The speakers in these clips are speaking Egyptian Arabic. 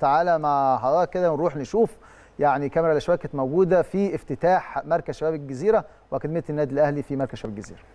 تعالى مع حضرتك كده ونروح نشوف يعني كاميرا الاشواك كانت موجوده في افتتاح مركز شباب الجزيره واكاديميه النادي الاهلي في مركز شباب الجزيره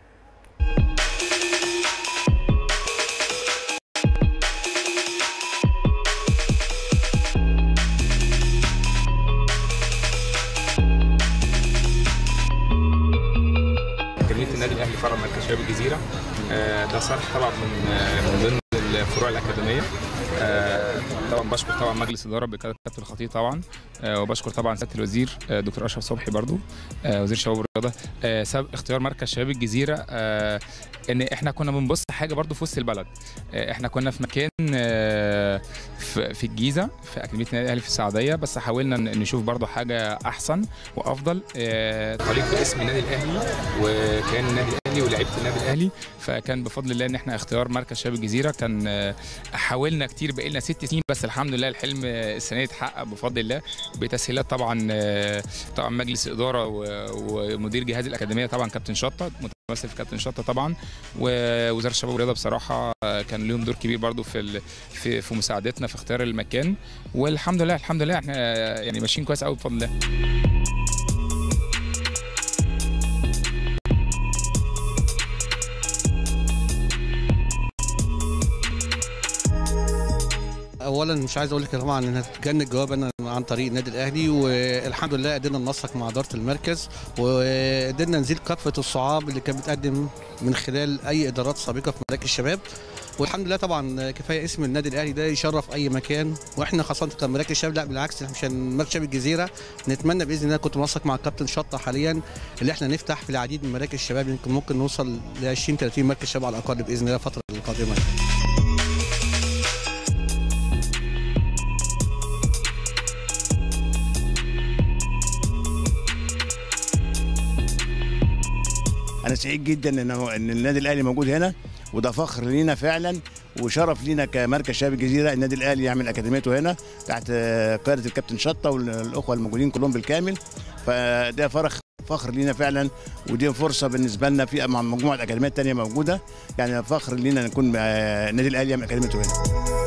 اكاديميه النادي الاهلي فرع مركز شباب الجزيره آه، ده صرح طبعا من آه، من ضمن الفروع الاكاديميه آه، طبعا بشكر طبعا مجلس الاداره بقياده كابتن الخطيب طبعا آه، وبشكر طبعا سياده الوزير آه، دكتور اشرف صبحي برضو آه، وزير الشباب والرياضه آه، سبب اختيار مركز شباب الجزيره آه، ان احنا كنا بنبص حاجه برضو في وسط البلد آه، احنا كنا في مكان آه، في في الجيزه في اكاديميه النادي الاهلي في السعوديه بس حاولنا ن- نشوف برضو حاجه احسن وافضل آه، طليق باسم النادي الاهلي وكان النادي الاهلي ولعيبه النادي الاهلي فكان بفضل الله ان احنا اختيار مركز شباب الجزيره كان آه، حاولنا كتير بقالنا ست سنين بس الحمد لله الحلم آه، السنه دي اتحقق بفضل الله بتسهيلات طبعا آه، طبعا مجلس الاداره و- ومدير جهاز الاكاديميه طبعا كابتن شطه متمثل في كابتن شطه طبعا ووزاره الشباب والرياضه بصراحه آه، كان لهم دور كبير برضو في ال- في في مساعدتنا في اختيار المكان والحمد لله الحمد لله احنا آه، يعني ماشيين كويس قوي بفضل الله اولا مش عايز اقول لك طبعا انها تجنن جواب انا عن طريق النادي الاهلي والحمد لله قدرنا ننسق مع اداره المركز وقدرنا نزيل كافه الصعاب اللي كانت بتقدم من خلال اي ادارات سابقه في مراكز الشباب والحمد لله طبعا كفايه اسم النادي الاهلي ده يشرف اي مكان واحنا خاصه كمراكز الشباب لا بالعكس احنا عشان مركز شباب الجزيره نتمنى باذن الله كنت منسق مع الكابتن شطه حاليا اللي احنا نفتح في العديد من مراكز الشباب يمكن ممكن نوصل ل 20 30 مركز شباب على الاقل باذن الله الفتره القادمه انا سعيد جدا ان ان النادي الاهلي موجود هنا وده فخر لينا فعلا وشرف لينا كمركز شباب الجزيره النادي الاهلي يعمل اكاديميته هنا تحت آه، قياده الكابتن شطه والاخوه الموجودين كلهم بالكامل فده فرخ فخر لينا فعلا ودي فرصه بالنسبه لنا في مع مجموعه اكاديميات تانية موجوده يعني فخر لينا نكون آه، النادي الاهلي يعمل اكاديميته هنا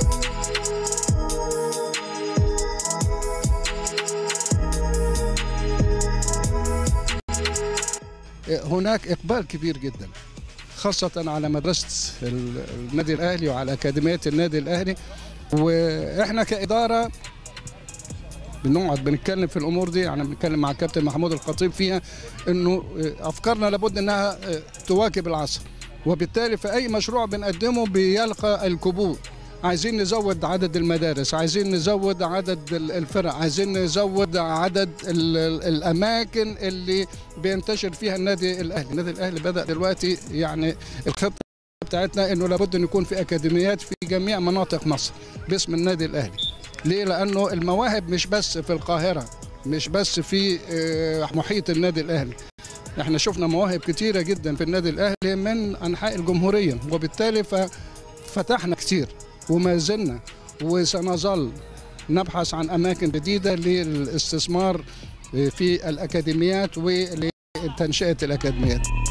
هناك إقبال كبير جدا خاصة على مدرسة ال- النادي الأهلي وعلى أكاديمية النادي الأهلي وإحنا كإدارة بنقعد بنتكلم في الامور دي يعني بنتكلم مع الكابتن محمود الخطيب فيها انه افكارنا لابد انها تواكب العصر وبالتالي في اي مشروع بنقدمه بيلقى القبول عايزين نزود عدد المدارس عايزين نزود عدد ال- الفرق عايزين نزود عدد ال- ال- الاماكن اللي بينتشر فيها النادي الاهلي النادي الاهلي بدا دلوقتي يعني الخطه بتاعتنا انه لابد ان يكون في اكاديميات في جميع مناطق مصر باسم النادي الاهلي ليه لانه المواهب مش بس في القاهره مش بس في آه، محيط النادي الاهلي احنا شفنا مواهب كتيره جدا في النادي الاهلي من انحاء الجمهوريه وبالتالي ف- فتحنا كتير وما زلنا وسنظل نبحث عن اماكن جديده للاستثمار في الاكاديميات ولتنشئه الاكاديميات